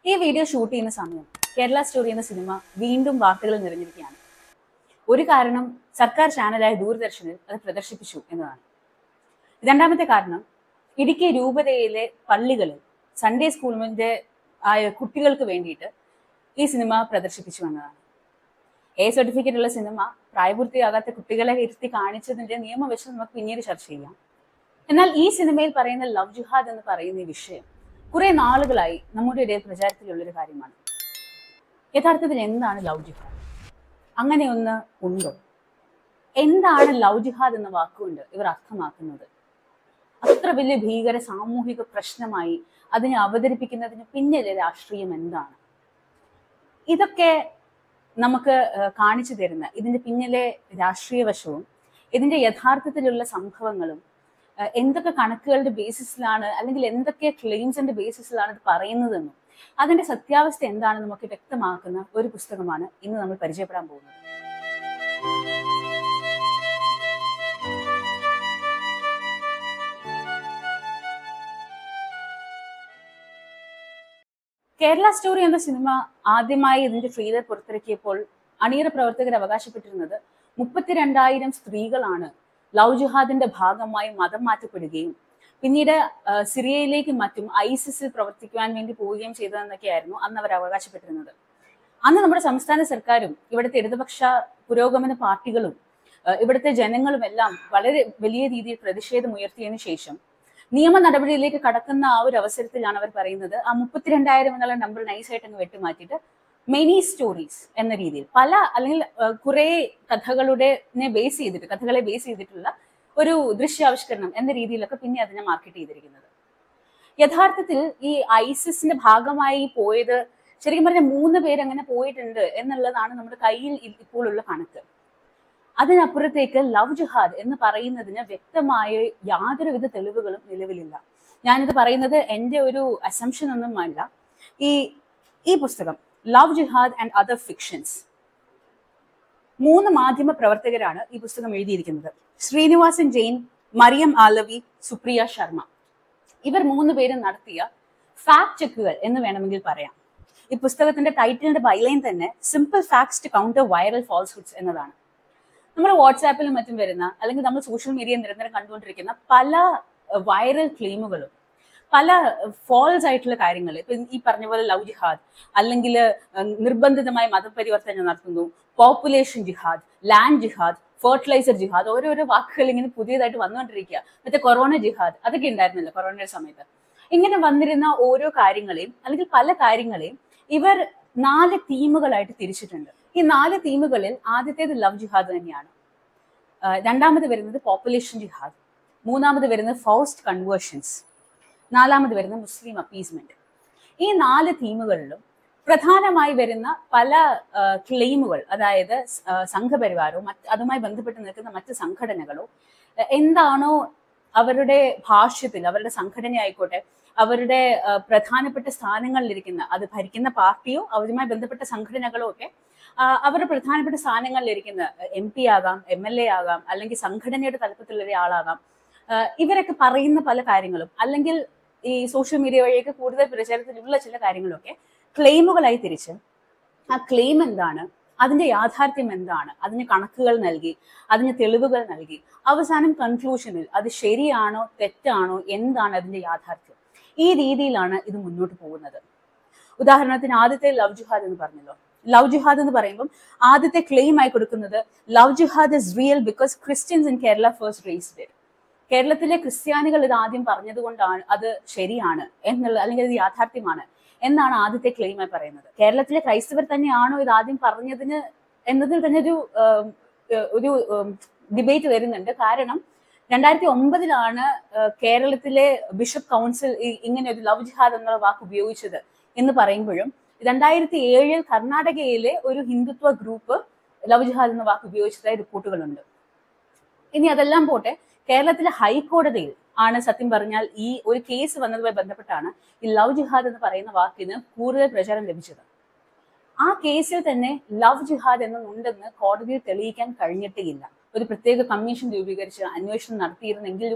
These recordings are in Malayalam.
ഈ വീഡിയോ ഷൂട്ട് ചെയ്യുന്ന സമയം കേരള സ്റ്റോറി എന്ന സിനിമ വീണ്ടും വാർത്തകളിൽ നിറഞ്ഞിരിക്കുകയാണ് ഒരു കാരണം സർക്കാർ ചാനലായ ദൂരദർശനിൽ അത് പ്രദർശിപ്പിച്ചു എന്നതാണ് രണ്ടാമത്തെ കാരണം ഇടുക്കി രൂപതയിലെ പള്ളികളിൽ സൺഡേ സ്കൂളിന്റെ ആയ കുട്ടികൾക്ക് വേണ്ടിയിട്ട് ഈ സിനിമ പ്രദർശിപ്പിച്ചു എന്നതാണ് എ സർട്ടിഫിക്കറ്റ് ഉള്ള സിനിമ പ്രായപൂർത്തിയാകാത്ത കുട്ടികളെ ഇരുത്തി കാണിച്ചതിന്റെ നിയമവശം നമുക്ക് പിന്നീട് ചർച്ച ചെയ്യാം എന്നാൽ ഈ സിനിമയിൽ പറയുന്ന ലവ് ജിഹാദ് എന്ന് പറയുന്ന ഈ വിഷയം കുറെ നാളുകളായി നമ്മുടെ ഇടയിൽ പ്രചാരത്തിലുള്ളൊരു കാര്യമാണ് യഥാർത്ഥത്തിൽ എന്താണ് ലവ് ജിഹാദ് അങ്ങനെ ഒന്ന് ഉണ്ടോ എന്താണ് ലവ് ജിഹാദ് എന്ന വാക്കുകൊണ്ട് ഇവർ അർത്ഥമാക്കുന്നത് അത്ര വലിയ ഭീകര സാമൂഹിക പ്രശ്നമായി അതിനെ അവതരിപ്പിക്കുന്നതിന് പിന്നിലെ രാഷ്ട്രീയം എന്താണ് ഇതൊക്കെ നമുക്ക് ഏഹ്, കാണിച്ചു തരുന്ന ഇതിന്റെ പിന്നിലെ രാഷ്ട്രീയ വശവും ഇതിന്റെ യഥാർത്ഥത്തിലുള്ള സംഭവങ്ങളും ഏഹ്, എന്തൊക്കെ കണക്കുകളുടെ ബേസിസിലാണ് അല്ലെങ്കിൽ എന്തൊക്കെ ക്ലെയിംസിന്റെ ബേസിസിലാണ് ഇത് പറയുന്നതെന്നും അതിന്റെ സത്യാവസ്ഥ എന്താണ് നമുക്ക് വ്യക്തമാക്കുന്ന ഒരു പുസ്തകമാണ് ഇന്ന് നമ്മൾ പരിചയപ്പെടാൻ പോകുന്നത് കേരള സ്റ്റോറി എന്ന സിനിമ ആദ്യമായി ഇതിന്റെ ട്രെയിലർ പുറത്തിറക്കിയപ്പോൾ അണിയറ പ്രവർത്തകർ അവകാശപ്പെട്ടിരുന്നത് മുപ്പത്തിരണ്ടായിരം സ്ത്രീകളാണ് ലവ് ജിഹാദിന്റെ ഭാഗമായി മതം മാറ്റപ്പെടുകയും പിന്നീട് ആ, സിറിയയിലേക്കും മറ്റും ഐസിസിൽ പ്രവർത്തിക്കുവാൻ വേണ്ടി പോവുകയും ചെയ്തതെന്നൊക്കെയായിരുന്നു അന്ന് അവർ അവകാശപ്പെട്ടിരുന്നത് അന്ന് നമ്മുടെ സംസ്ഥാന സർക്കാരും ഇവിടുത്തെ ഇടതുപക്ഷ പുരോഗമന പാർട്ടികളും ആ, ഇവിടുത്തെ ജനങ്ങളും എല്ലാം വളരെ വലിയ രീതിയിൽ പ്രതിഷേധം ഉയർത്തിയതിനു ശേഷം നിയമ നടപടിയിലേക്ക് കടക്കുന്ന ആ ഒരു അവസരത്തിലാണ് അവർ പറയുന്നത് ആ മുപ്പത്തിരണ്ടായിരം എന്നുള്ള നമ്പർ നൈസായിട്ട് അങ്ങ് വെട്ടിമാറ്റിയിട്ട് മെനി സ്റ്റോറീസ് എന്ന രീതിയിൽ പല അല്ലെങ്കിൽ കുറെ കഥകളുടെ ബേസ് ചെയ്തിട്ട് കഥകളെ ബേസ് ചെയ്തിട്ടുള്ള ഒരു ദൃശ്യാവിഷ്കരണം എന്ന രീതിയിലൊക്കെ പിന്നെ അതിനെ മാർക്കറ്റ് ചെയ്തിരിക്കുന്നത് യഥാർത്ഥത്തിൽ ഈ ഐസിസിന്റെ ഭാഗമായി പോയത് ശരിക്കും പറഞ്ഞ മൂന്ന് പേര് അങ്ങനെ പോയിട്ടുണ്ട് എന്നുള്ളതാണ് നമ്മുടെ കയ്യിൽ ഇ- ഇപ്പോഴുള്ള കണക്ക് അതിനപ്പുറത്തേക്ക് ലവ് ജിഹാദ് എന്ന് പറയുന്നതിന് വ്യക്തമായ യാതൊരുവിധ തെളിവുകളും നിലവിലില്ല ഞാനിത് പറയുന്നത് എൻ്റെ ഒരു അസംഷൻ ഒന്നും അല്ല ഈ ഈ പുസ്തകം love jihad and other fictions മൂന്ന് മാധ്യമ പ്രവർത്തകരാണ് ഈ പുസ്തകം എഴുതിയിരിക്കുന്നത് ശ്രീനിവാസൻ ജെയിൻ മറിയം ആലവി സുപ്രിയ ശർമ്മ ഇവർ മൂന്ന് പേരും നടത്തിയ ഫാക്ട് ചെക്കുകൾ എന്ന് വേണമെങ്കിൽ പറയാം ഈ പുസ്തകത്തിന്റെ ടൈറ്റിലിന്റെ ബൈലൈൻ തന്നെ simple facts to counter viral falsehoods എന്നതാണ് നമ്മൾ വാട്സാപ്പിലും മറ്റും വരുന്ന അല്ലെങ്കിൽ നമ്മൾ സോഷ്യൽ മീഡിയ നിരന്തരം കണ്ടുകൊണ്ടിരിക്കുന്ന പല വൈറൽ ക്ലെയിമുകളും പല ഫോൾസ് ആയിട്ടുള്ള കാര്യങ്ങൾ ഇപ്പൊ ഈ പറഞ്ഞ പോലെ ലവ് ജിഹാദ് അല്ലെങ്കിൽ നിർബന്ധിതമായി മതപരിവർത്തനം നടത്തുന്നു population jihad land jihad fertiliser jihad ഓരോരോ വാക്കുകൾ ഇങ്ങനെ പുതിയതായിട്ട് വന്നുകൊണ്ടിരിക്കുക മറ്റേ കൊറോണ ജിഹാദ് അതൊക്കെ ഉണ്ടായിരുന്നല്ലോ കൊറോണയുടെ സമയത്ത് ഇങ്ങനെ വന്നിരുന്ന ഓരോ കാര്യങ്ങളെയും അല്ലെങ്കിൽ പല കാര്യങ്ങളെയും ഇവർ നാല് തീമുകളായിട്ട് തിരിച്ചിട്ടുണ്ട് ഈ നാല് തീമുകളിൽ ആദ്യത്തേത് ലവ് ജിഹാദ് തന്നെയാണ് ആ, രണ്ടാമത് വരുന്നത് പോപ്പുലേഷൻ ജിഹാദ് മൂന്നാമത് വരുന്നത് ഫോസ്റ്റ് കൺവേർഷൻസ് നാലാമത് വരുന്നത് മുസ്ലിം അപ്പീസ്മെന്റ് ഈ നാല് തീമുകളിലും പ്രധാനമായി വരുന്ന പല ക്ലെയിമുകൾ അതായത് സ്- ആ, സംഘപരിവാരോ മറ്റ് അതുമായി ബന്ധപ്പെട്ട് നിൽക്കുന്ന മറ്റ് സംഘടനകളോ ആ, എന്താണോ അവരുടെ ഭാഷ്യത്തിൽ അവരുടെ സംഘടന ആയിക്കോട്ടെ അവരുടെ ആ, പ്രധാനപ്പെട്ട സ്ഥാനങ്ങളിലിരിക്കുന്ന അത് ഭരിക്കുന്ന പാർട്ടിയോ അവരുമായി ബന്ധപ്പെട്ട സംഘടനകളോ ഒക്കെ ആ, അവരുടെ പ്രധാനപ്പെട്ട സ്ഥാനങ്ങളിലിരിക്കുന്ന എം പി ആകാം എം എൽ എ ആകാം അല്ലെങ്കിൽ സംഘടനയുടെ തലപ്പത്തുള്ള ഒരാളാകാം ആ, ഇവരൊക്കെ പറയുന്ന പല കാര്യങ്ങളും അല്ലെങ്കിൽ ഈ സോഷ്യൽ മീഡിയ വഴിയൊക്കെ കൂടുതൽ പ്രചാരത്തിലുള്ള ചില കാര്യങ്ങളൊക്കെ ക്ലെയിമുകളായി തിരിച്ച് ആ ക്ലെയിം എന്താണ് അതിന്റെ യാഥാർത്ഥ്യം എന്താണ് അതിന് കണക്കുകൾ നൽകി അതിന് തെളിവുകൾ നൽകി അവസാനം കൺക്ലൂഷനിൽ അത് ശരിയാണോ തെറ്റാണോ എന്താണ് അതിന്റെ യാഥാർത്ഥ്യം ഈ രീതിയിലാണ് ഇത് മുന്നോട്ട് പോകുന്നത് ഉദാഹരണത്തിന് ആദ്യത്തെ ലവ് ജിഹാദ് എന്ന് പറഞ്ഞല്ലോ ലവ് ജിഹാദ് എന്ന് പറയുമ്പോൾ ആദ്യത്തെ ക്ലെയിം ആയി കൊടുക്കുന്നത് love jihad is real because Christians in Kerala first raised it കേരളത്തിലെ ക്രിസ്ത്യാനികൾ ഇത് ആദ്യം പറഞ്ഞതുകൊണ്ടാണ് അത് ശരിയാണ് എന്നുള്ള അല്ലെങ്കിൽ ഇത് യാഥാർത്ഥ്യമാണ് എന്നാണ് ആദ്യത്തെ ക്ലെയിം ആയി പറയുന്നത് കേരളത്തിലെ ക്രൈസ്തവർ തന്നെയാണോ ഇത് ആദ്യം പറഞ്ഞതിന് എന്നതിൽ തന്നെ ഒരു ഉം, ഏഹ്, ഒരു ഡിബേറ്റ് വരുന്നുണ്ട് കാരണം രണ്ടായിരത്തി ഒമ്പതിലാണ് ഏഹ്, കേരളത്തിലെ ബിഷപ്പ് കൗൺസിൽ ഈ- ഇങ്ങനെ ഒരു ലവ് ജിഹാദ് എന്നുള്ള വാക്ക് ഉപയോഗിച്ചത് എന്ന് പറയുമ്പോഴും രണ്ടായിരത്തി ഏഴിൽ കർണാടകയിലെ ഒരു ഹിന്ദുത്വ ഗ്രൂപ്പ് ലവ് ജിഹാദ് എന്ന വാക്ക് ഉപയോഗിച്ചതായി റിപ്പോർട്ടുകളുണ്ട് ഇനി അതെല്ലാം പോട്ടെ കേരളത്തിലെ ഹൈക്കോടതിയിൽ ആണ് സത്യം പറഞ്ഞാൽ ഈ ഒരു കേസ് വന്നതുമായി ബന്ധപ്പെട്ടാണ് ഈ ലവ് ജിഹാദ് എന്ന് പറയുന്ന വാക്കിന് കൂടുതൽ പ്രചാരം ലഭിച്ചത് ആ കേസിൽ തന്നെ ലവ് ജിഹാദ് എന്നുണ്ടെന്ന് കോടതിയിൽ തെളിയിക്കാൻ കഴിഞ്ഞിട്ടേയില്ല ഒരു പ്രത്യേക കമ്മീഷൻ രൂപീകരിച്ച് അന്വേഷണം നടത്തിയിരുന്നെങ്കിലും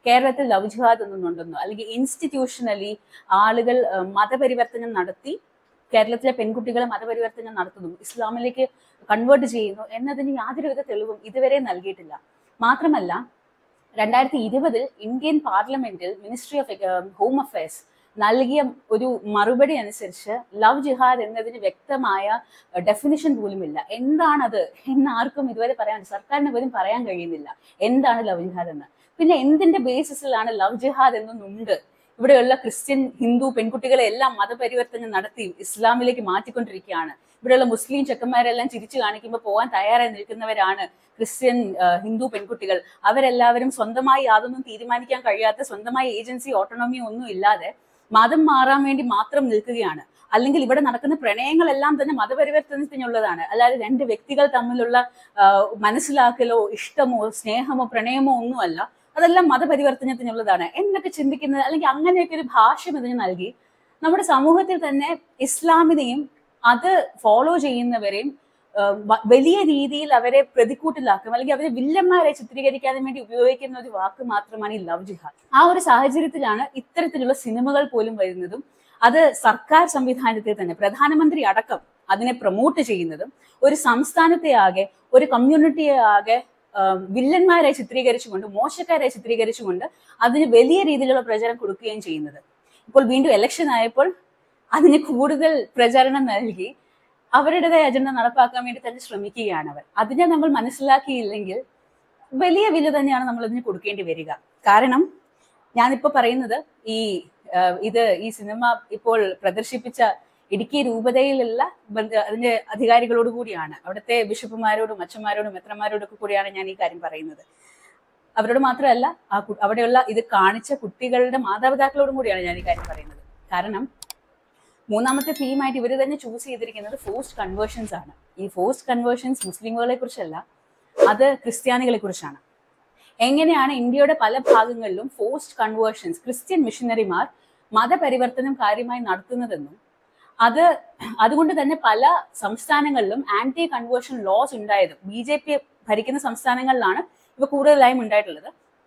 കേരളത്തിൽ ലവ് ജിഹാദ് ഒന്നും ഉണ്ടെന്നോ അല്ലെങ്കിൽ ഇൻസ്റ്റിറ്റ്യൂഷണലി ആളുകൾ ആ, മതപരിവർത്തനം നടത്തി കേരളത്തിലെ പെൺകുട്ടികളെ മതപരിവർത്തനം നടത്തുന്നു ഇസ്ലാമിലേക്ക് കൺവേർട്ട് ചെയ്യുന്നു എന്നതിന് യാതൊരുവിധ തെളിവും ഇതുവരെ നൽകിയിട്ടില്ല മാത്രമല്ല രണ്ടായിരത്തി ഇരുപതിൽ ഇന്ത്യൻ പാർലമെന്റിൽ മിനിസ്ട്രി ഓഫ് ഹോം അഫയേഴ്സ് നൽകിയ ഒരു മറുപടി അനുസരിച്ച് ലവ് ജിഹാദ് എന്നതിന് വ്യക്തമായ ഡെഫിനിഷൻ പോലുമില്ല എന്താണത് എന്ന് ആർക്കും ഇതുവരെ പറയാൻ സർക്കാരിന് പോലും പറയാൻ കഴിയുന്നില്ല എന്താണ് ലവ് ജിഹാദ് എന്ന് പിന്നെ എന്തിന്റെ ബേസിസിലാണ് ലവ് ജിഹാദ് എന്നൊന്നുണ്ട് ഇവിടെയുള്ള ക്രിസ്ത്യൻ ഹിന്ദു പെൺകുട്ടികളെ എല്ലാം മതപരിവർത്തനം നടത്തി ഇസ്ലാമിലേക്ക് മാറ്റിക്കൊണ്ടിരിക്കുകയാണ് ഇവിടെയുള്ള മുസ്ലിം ചെക്കന്മാരെല്ലാം ചിരിച്ചു കാണിക്കുമ്പോൾ പോകാൻ തയ്യാറായി നിൽക്കുന്നവരാണ് ക്രിസ്ത്യൻ ആ, ഹിന്ദു പെൺകുട്ടികൾ അവരെല്ലാവരും സ്വന്തമായി യാതൊന്നും തീരുമാനിക്കാൻ കഴിയാത്ത സ്വന്തമായി ഏജൻസി ഓട്ടോണമി ഒന്നും ഇല്ലാതെ മതം മാറാൻ വേണ്ടി മാത്രം നിൽക്കുകയാണ് അല്ലെങ്കിൽ ഇവിടെ നടക്കുന്ന പ്രണയങ്ങളെല്ലാം തന്നെ മതപരിവർത്തനത്തിനുള്ളതാണ് അല്ലാതെ രണ്ട് വ്യക്തികൾ തമ്മിലുള്ള ആ, മനസ്സിലാക്കലോ ഇഷ്ടമോ സ്നേഹമോ പ്രണയമോ ഒന്നുമല്ല അതെല്ലാം മതപരിവർത്തനത്തിനുള്ളതാണ് എന്നൊക്കെ ചിന്തിക്കുന്നത് അല്ലെങ്കിൽ അങ്ങനെയൊക്കെ ഒരു ഭാഷ്യം ഇതിന് നൽകി നമ്മുടെ സമൂഹത്തിൽ തന്നെ ഇസ്ലാമിനെയും അത് ഫോളോ ചെയ്യുന്നവരെയും ആ, വ- വലിയ രീതിയിൽ അവരെ പ്രതിക്കൂട്ടിലാക്കും അല്ലെങ്കിൽ അവരെ വില്ലന്മാരെ ചിത്രീകരിക്കാൻ വേണ്ടി ഉപയോഗിക്കുന്ന ഒരു വാക്ക് മാത്രമാണ് ഈ ലവ് ജിഹാദ് ആ ഒരു സാഹചര്യത്തിലാണ് ഇത്തരത്തിലുള്ള സിനിമകൾ പോലും വരുന്നതും അത് സർക്കാർ സംവിധാനത്തിൽ തന്നെ പ്രധാനമന്ത്രി അടക്കം അതിനെ പ്രൊമോട്ട് ചെയ്യുന്നതും ഒരു സംസ്ഥാനത്തെ ആകെ ഒരു കമ്മ്യൂണിറ്റിയെ ആകെ ആ, വില്ലന്മാരെ ചിത്രീകരിച്ചുകൊണ്ട് മോശക്കാരെ ചിത്രീകരിച്ചുകൊണ്ട് അതിന് വലിയ രീതിയിലുള്ള പ്രചാരം കൊടുക്കുകയും ചെയ്യുന്നത് ഇപ്പോൾ വീണ്ടും ഇലക്ഷൻ ആയപ്പോൾ അതിന് കൂടുതൽ പ്രചാരണം നൽകി അവരുടേതായ അജണ്ട നടപ്പാക്കാൻ വേണ്ടി തന്നെ ശ്രമിക്കുകയാണ് അവർ അതിനെ നമ്മൾ മനസ്സിലാക്കിയില്ലെങ്കിൽ വലിയ വില തന്നെയാണ് നമ്മൾ അതിന് കൊടുക്കേണ്ടി വരിക കാരണം ഞാനിപ്പോ പറയുന്നത് ഈ ആ, ഇത് ഈ സിനിമ ഇപ്പോൾ പ്രദർശിപ്പിച്ച ഇടുക്കി രൂപതയിലുള്ള ബന്ധ- അതിന്റെ അധികാരികളോട് കൂടിയാണ് അവിടുത്തെ ബിഷപ്പുമാരോടും അച്ഛന്മാരോടും മെത്രന്മാരോടും ഒക്കെ കൂടിയാണ് ഞാൻ ഈ കാര്യം പറയുന്നത് അവരോട് മാത്രമല്ല ആ കു- അവിടെയുള്ള ഇത് കാണിച്ച കുട്ടികളുടെ മാതാപിതാക്കളോടും കൂടിയാണ് ഞാൻ ഈ കാര്യം പറയുന്നത് കാരണം മൂന്നാമത്തെ തീമായിട്ട് ഇവർ തന്നെ ചൂസ് ചെയ്തിരിക്കുന്നത് ഫോഴ്സ്ഡ് കൺവേർഷൻസ് ആണ് ഈ ഫോഴ്സ്ഡ് കൺവേർഷൻസ് മുസ്ലിമുകളെ കുറിച്ചല്ല അത് ക്രിസ്ത്യാനികളെ കുറിച്ചാണ് എങ്ങനെയാണ് ഇന്ത്യയുടെ പല ഭാഗങ്ങളിലും ഫോഴ്സ്ഡ് കൺവേർഷൻസ് ക്രിസ്ത്യൻ മിഷനറിമാർ മതപരിവർത്തനം കാര്യമായി നടത്തുന്നതെന്നും അത് അതുകൊണ്ട് തന്നെ പല സംസ്ഥാനങ്ങളിലും ആന്റി കൺവേർഷൻ ലോസ് ഉണ്ടായതും ബി ജെ പി ഭരിക്കുന്ന സംസ്ഥാനങ്ങളിലാണ് ഇവ കൂടുതലായും ഉണ്ടായിട്ടുള്ളത്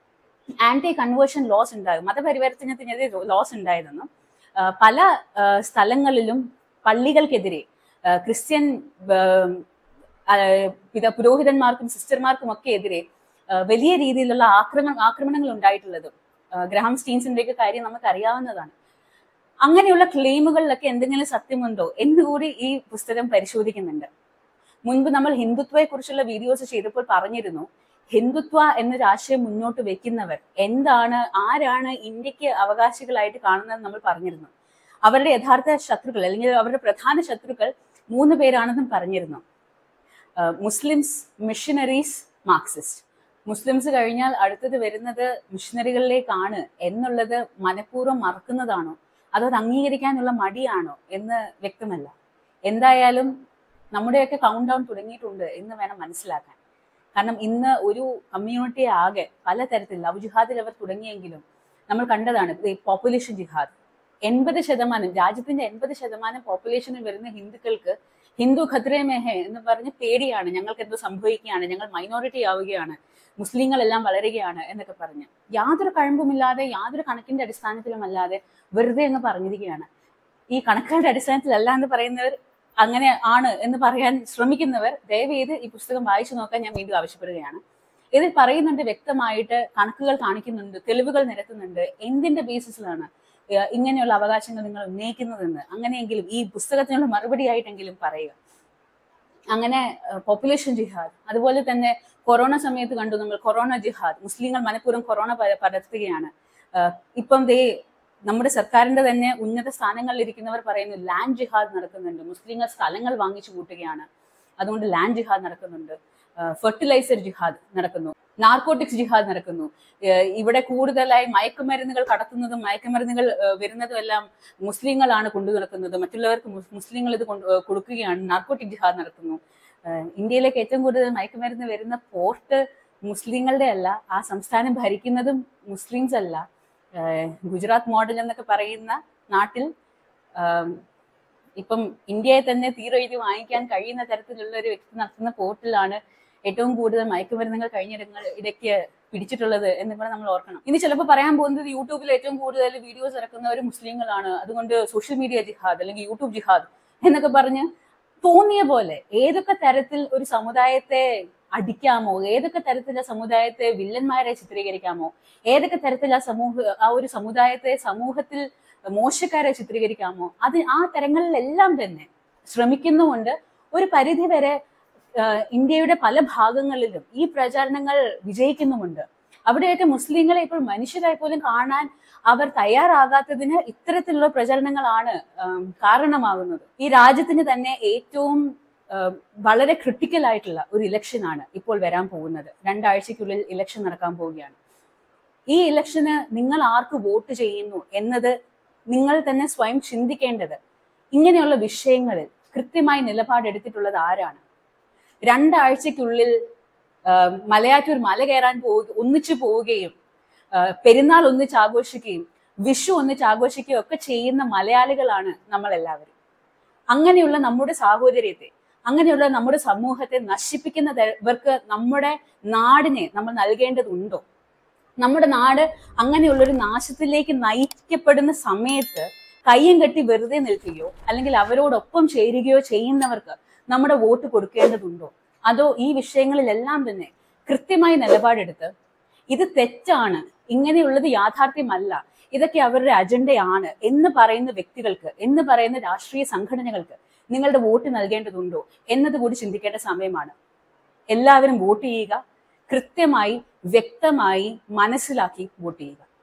ആന്റി കൺവേർഷൻ ലോസ് ഉണ്ടാകും മതപരിവർത്തനത്തിനെതിരെ ലോസ് ഉണ്ടായതെന്നും ആ, പല ആ, സ്ഥലങ്ങളിലും പള്ളികൾക്കെതിരെ ആ, ക്രിസ്ത്യൻ ആ, ആ, പിത പുരോഹിതന്മാർക്കും സിസ്റ്റർമാർക്കും ഒക്കെ എതിരെ ആ, വലിയ രീതിയിലുള്ള ആക്രമണ ആക്രമണങ്ങൾ ഉണ്ടായിട്ടുള്ളതും ആ, ഗ്രഹാം സ്റ്റീൻസിന്റെ കാര്യം നമുക്ക് അറിയാവുന്നതാണ് അങ്ങനെയുള്ള ക്ലെയിമുകളിലൊക്കെ എന്തെങ്കിലും സത്യമുണ്ടോ എന്നുകൂടി ഈ പുസ്തകം പരിശോധിക്കുന്നുണ്ട് മുൻപ് നമ്മൾ ഹിന്ദുത്വയെ കുറിച്ചുള്ള വീഡിയോസ് ചെയ്തപ്പോൾ പറഞ്ഞിരുന്നു ഹിന്ദുത്വ എന്നൊരു ആശയം മുന്നോട്ട് വെക്കുന്നവർ എന്താണ് ആരാണ് ഇന്ത്യക്ക് അവകാശികളായിട്ട് കാണുന്നത് നമ്മൾ പറഞ്ഞിരുന്നു അവരുടെ യഥാർത്ഥ ശത്രുക്കൾ അല്ലെങ്കിൽ അവരുടെ പ്രധാന ശത്രുക്കൾ മൂന്ന് പേരാണെന്നും പറഞ്ഞിരുന്നു ah Muslims missionaries Marxist Muslims കഴിഞ്ഞാൽ അടുത്തത് വരുന്നത് മിഷനറികളിലേക്കാണ് എന്നുള്ളത് മനഃപൂർവ്വം മറക്കുന്നതാണോ അതോ അത് അംഗീകരിക്കാനുള്ള മടിയാണോ എന്ന് വ്യക്തമല്ല എന്തായാലും നമ്മുടെയൊക്കെ കൗണ്ട് ഡൗൺ തുടങ്ങിയിട്ടുണ്ട് എന്ന് വേണം മനസ്സിലാക്കാൻ കാരണം ഇന്ന് ഒരു കമ്മ്യൂണിറ്റിയെ ആകെ പലതരത്തിൽ ലവ് ജിഹാദിൽ അവർ തുടങ്ങിയെങ്കിലും നമ്മൾ കണ്ടതാണ് പോപ്പുലേഷൻ ജിഹാദ് എൺപത് ശതമാനം രാജ്യത്തിന്റെ എൺപത് ശതമാനം പോപ്പുലേഷനിൽ വരുന്ന ഹിന്ദുക്കൾക്ക് ഹിന്ദു ഖത്രേ മെഹെ എന്ന് പറഞ്ഞ് പേടിയാണ് ഞങ്ങൾക്ക് എന്തോ സംഭവിക്കുകയാണ് ഞങ്ങൾ മൈനോറിറ്റി ആവുകയാണ് മുസ്ലിങ്ങളെല്ലാം വളരുകയാണ് എന്നൊക്കെ പറഞ്ഞ് യാതൊരു കഴമ്പുമില്ലാതെ യാതൊരു കണക്കിന്റെ അടിസ്ഥാനത്തിലും അല്ലാതെ വെറുതെ അങ്ങ് പറഞ്ഞിരിക്കുകയാണ് ഈ കണക്കുകളുടെ അടിസ്ഥാനത്തിലല്ല എന്ന് പറയുന്നവർ അങ്ങനെ ആണ് എന്ന് പറയാൻ ശ്രമിക്കുന്നവർ ദയവേത് ഈ പുസ്തകം വായിച്ചു നോക്കാൻ ഞാൻ വീണ്ടും ആവശ്യപ്പെടുകയാണ് ഇതിൽ പറയുന്നുണ്ട് വ്യക്തമായിട്ട് കണക്കുകൾ കാണിക്കുന്നുണ്ട് തെളിവുകൾ നിരത്തുന്നുണ്ട് എന്തിന്റെ ബേസിസിലാണ് ഏഹ് ഇങ്ങനെയുള്ള അവകാശങ്ങൾ നിങ്ങൾ ഉന്നയിക്കുന്നതെന്ന് അങ്ങനെയെങ്കിലും ഈ പുസ്തകത്തിനുള്ള മറുപടിയായിട്ടെങ്കിലും പറയുക അങ്ങനെ പോപ്പുലേഷൻ ജിഹാദ് അതുപോലെ തന്നെ കൊറോണ സമയത്ത് കണ്ടു നമ്മൾ കൊറോണ ജിഹാദ് മുസ്ലിങ്ങൾ മനഃപൂർവ്വം കൊറോണ പര- പരത്തുകയാണ് ഏഹ് ഇപ്പം ദേ നമ്മുടെ സർക്കാരിന്റെ തന്നെ ഉന്നത സ്ഥാനങ്ങളിൽ ഇരിക്കുന്നവർ പറയുന്നു ലാൻഡ് ജിഹാദ് നടക്കുന്നുണ്ട് മുസ്ലിങ്ങൾ സ്ഥലങ്ങൾ വാങ്ങിച്ചു കൂട്ടുകയാണ് അതുകൊണ്ട് ലാൻഡ് ജിഹാദ് നടക്കുന്നുണ്ട് ഫെർട്ടിലൈസർ ജിഹാദ് നടക്കുന്നു നാർക്കോട്ടിക്സ് ജിഹാദ് നടക്കുന്നു ഏഹ് ഇവിടെ കൂടുതലായി മയക്കുമരുന്നുകൾ കടത്തുന്നതും മയക്കുമരുന്നുകൾ ഏഹ് വരുന്നതും എല്ലാം മുസ്ലിങ്ങളാണ് കൊണ്ടു നടക്കുന്നത് മറ്റുള്ളവർക്ക് മുസ്- മുസ്ലിങ്ങൾ ഇത് കൊണ്ട് ഏഹ് കൊടുക്കുകയാണ് നാർക്കോട്ടിക് ജിഹാദ് നടത്തുന്നു ഏഹ് ഇന്ത്യയിലേക്ക് ഏറ്റവും കൂടുതൽ മയക്കുമരുന്ന് വരുന്ന പോർട്ട് മുസ്ലിങ്ങളുടെ അല്ല ആ സംസ്ഥാനം ഭരിക്കുന്നതും മുസ്ലിംസ് അല്ല ഏഹ് ഗുജറാത്ത് മോഡൽ എന്നൊക്കെ പറയുന്ന നാട്ടിൽ ആം, ഇപ്പം ഇന്ത്യയെ തന്നെ തീരെഴുതി വാങ്ങിക്കാൻ കഴിയുന്ന തരത്തിലുള്ള ഒരു വ്യക്തി നടത്തുന്ന പോർട്ടിലാണ് ഏറ്റവും കൂടുതൽ മയക്കുമരുന്നുകൾ കഴിഞ്ഞിടങ്ങൾ ഇടയ്ക്ക് പിടിച്ചിട്ടുള്ളത് എന്ന് കൂടെ നമ്മൾ ഓർക്കണം ഇനി ചിലപ്പോൾ പറയാൻ പോകുന്നത് യൂട്യൂബിൽ ഏറ്റവും കൂടുതൽ വീഡിയോസ് ഇറക്കുന്നവർ മുസ്ലിങ്ങളാണ് അതുകൊണ്ട് സോഷ്യൽ മീഡിയ ജിഹാദ് അല്ലെങ്കിൽ യൂട്യൂബ് ജിഹാദ് എന്നൊക്കെ പറഞ്ഞ് തോന്നിയ പോലെ ഏതൊക്കെ തരത്തിൽ ഒരു സമുദായത്തെ അടിക്കാമോ ഏതൊക്കെ തരത്തിൽ ആ സമുദായത്തെ വില്ലന്മാരെ ചിത്രീകരിക്കാമോ ഏതൊക്കെ തരത്തിൽ ആ സമൂഹ ആ ഒരു സമുദായത്തെ സമൂഹത്തിൽ മോശക്കാരെ ചിത്രീകരിക്കാമോ അത് ആ തരങ്ങളിലെല്ലാം തന്നെ ശ്രമിക്കുന്നുമുണ്ട് ഒരു പരിധി വരെ ആഹ് ഇന്ത്യയുടെ പല ഭാഗങ്ങളിലും ഈ പ്രചാരണങ്ങൾ വിജയിക്കുന്നുമുണ്ട് അവിടെയൊക്കെ മുസ്ലിങ്ങളെ ഇപ്പോൾ മനുഷ്യരായി പോലും കാണാൻ അവർ തയ്യാറാകാത്തതിന് ഇത്തരത്തിലുള്ള പ്രചരണങ്ങളാണ് ആം, കാരണമാകുന്നത് ഈ രാജ്യത്തിന് തന്നെ ഏറ്റവും ആം, വളരെ ക്രിട്ടിക്കൽ ആയിട്ടുള്ള ഒരു ഇലക്ഷനാണ് ഇപ്പോൾ വരാൻ പോകുന്നത് രണ്ടാഴ്ചയ്ക്കുള്ളിൽ ഇലക്ഷൻ നടക്കാൻ പോവുകയാണ് ഈ ഇലക്ഷന് നിങ്ങൾ ആർക്ക് വോട്ട് ചെയ്യുന്നു എന്നത് നിങ്ങൾ തന്നെ സ്വയം ചിന്തിക്കേണ്ടത് ഇങ്ങനെയുള്ള വിഷയങ്ങളിൽ കൃത്യമായി നിലപാടെടുത്തിട്ടുള്ളത് ആരാണ് രണ്ടാഴ്ചയ്ക്കുള്ളിൽ ആ, മലയാറ്റൂർ മല കയറാൻ പോവുക ഒന്നിച്ചു പോവുകയും ആ, പെരുന്നാൾ ഒന്നിച്ച് ആഘോഷിക്കുകയും വിഷു ഒന്നിച്ച് ആഘോഷിക്കുകയും ഒക്കെ ചെയ്യുന്ന മലയാളികളാണ് നമ്മൾ എല്ലാവരും അങ്ങനെയുള്ള നമ്മുടെ സാഹോദര്യത്തെ അങ്ങനെയുള്ള നമ്മുടെ സമൂഹത്തെ നശിപ്പിക്കുന്നവർക്ക് നമ്മുടെ നാടിനെ നമ്മൾ നൽകേണ്ടതുണ്ടോ നമ്മുടെ നാട് അങ്ങനെയുള്ളൊരു നാശത്തിലേക്ക് നയിക്കപ്പെടുന്ന സമയത്ത് കയ്യും കെട്ടി വെറുതെ നിൽക്കുകയോ അല്ലെങ്കിൽ അവരോടൊപ്പം ചേരുകയോ ചെയ്യുന്നവർക്ക് നമ്മുടെ വോട്ട് കൊടുക്കേണ്ടതുണ്ടോ അതോ ഈ വിഷയങ്ങളിലെല്ലാം തന്നെ കൃത്യമായി നിലപാടെടുത്ത് ഇത് തെറ്റാണ് ഇങ്ങനെയുള്ളത് യാഥാർത്ഥ്യമല്ല ഇതൊക്കെ അവരുടെ അജണ്ടയാണ് എന്ന് പറയുന്ന വ്യക്തികൾക്ക് എന്ന് പറയുന്ന രാഷ്ട്രീയ സംഘടനകൾക്ക് നിങ്ങളുടെ വോട്ട് നൽകേണ്ടതുണ്ടോ എന്നത് കൂടി ചിന്തിക്കേണ്ട സമയമാണ് എല്ലാവരും വോട്ട് ചെയ്യുക കൃത്യമായി വ്യക്തമായി മനസ്സിലാക്കി വോട്ട് ചെയ്യുക